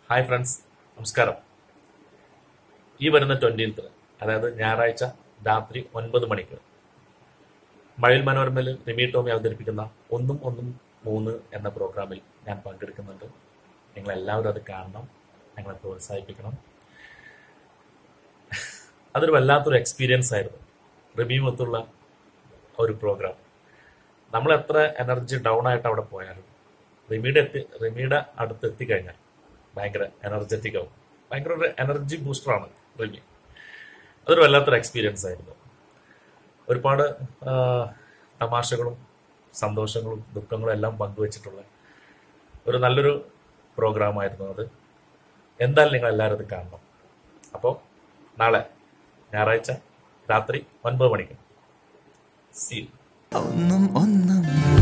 hi friends നമസ്കാരം ഈ വരുന്ന ട്വൻറ്റീൻത്ത് അതായത് ഞായറാഴ്ച രാത്രി ഒൻപത് മണിക്ക് മഴയിൽ മനോരമയിൽ റിമി ടോമി അവതരിപ്പിക്കുന്ന ഒന്നും ഒന്നും മൂന്ന് എന്ന പ്രോഗ്രാമിൽ ഞാൻ പങ്കെടുക്കുന്നുണ്ട് നിങ്ങൾ എല്ലാവരും അത് കാണണം ഞങ്ങളെ പ്രോത്സാഹിപ്പിക്കണം അതൊരു വല്ലാത്തൊരു എക്സ്പീരിയൻസ് ആയിരുന്നു റിമിയുമൊത്തുള്ള ഒരു പ്രോഗ്രാം നമ്മൾ എത്ര എനർജി ഡൗൺ ആയിട്ട് അവിടെ പോയാലും റിമിയുടെ എത്തി റിമിയുടെ അടുത്ത് എത്തിക്കഴിഞ്ഞാൽ ഭയങ്കര എനർജറ്റിക് ആവും ഭയങ്കര ഒരു എനർജി ബൂസ്റ്ററാണ് റിമി അതൊരു വല്ലാത്തൊരു എക്സ്പീരിയൻസ് ആയിരുന്നു ഒരുപാട് ആ, തമാശകളും സന്തോഷങ്ങളും ദുഃഖങ്ങളും എല്ലാം പങ്കുവച്ചിട്ടുള്ള ഒരു നല്ലൊരു പ്രോഗ്രാമായിരുന്നു അത് എന്തായാലും നിങ്ങൾ എല്ലാവരും അത് കാണണം അപ്പോൾ നാളെ ഞായറാഴ്ച രാത്രി ഒൻപത് മണിക്ക് സി ഒന്നും ഒന്നും